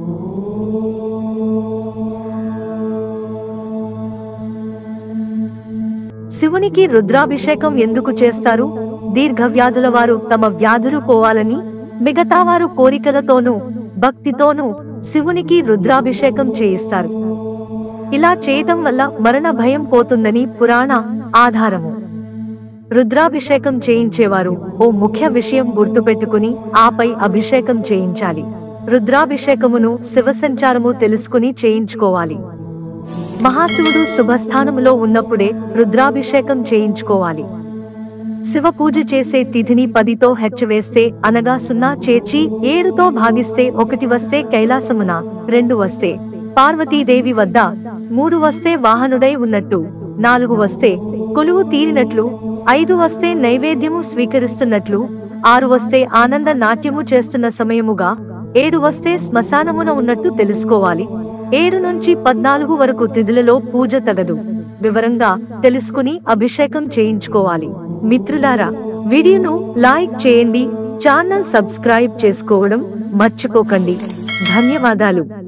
శివునికి రుద్రాభిషేకం ఎందుకు చేస్తారు దీర్ఘ వ్యాధుల వారు తమ వ్యాధులు పోవాలని మిగతా వారు కోరికలతోనూ భక్తితోనూ శివునికి రుద్రాభిషేకం చేయిస్తారు ఇలా చేయటం వల్ల మరణ భయం పోతుందని పురాణ ఆధారము రుద్రాభిషేకం చేయించేవారు ఓ ముఖ్య విషయం గుర్తుపెట్టుకుని ఆపై అభిషేకం చేయించాలి రుద్రాభిషేకమును శివసంచారము తెలుసుకుని చేయించుకోవాలి మహాశివుడు శుభస్థానములో ఉన్నప్పుడే రుద్రాభిషేకం చేయించుకోవాలి శివ పూజ చేసే తిథిని పదితో హెచ్చవేస్తే అనగా సున్నా చేర్చి ఏడుతో భాగిస్తే ఒకటి వస్తే కైలాసమున రెండు వస్తే పార్వతీదేవి వద్ద మూడు వస్తే వాహనుడై ఉన్నట్టు నాలుగు వస్తే కొలువు తీరినట్లు ఐదు వస్తే నైవేద్యము స్వీకరిస్తున్నట్లు ఆరు వస్తే ఆనంద నాట్యము చేస్తున్న సమయముగా ఏడు వస్తే శ్మశానమున ఉన్నట్టు తెలుసుకోవాలి ఏడు నుంచి పద్నాలుగు వరకు తిథులలో పూజ తగదు వివరంగా తెలుసుకుని అభిషేకం చేయించుకోవాలి మిత్రులారా వీడియోను లైక్ చేయండి ఛానల్ సబ్స్క్రైబ్ చేసుకోవడం మర్చిపోకండి ధన్యవాదాలు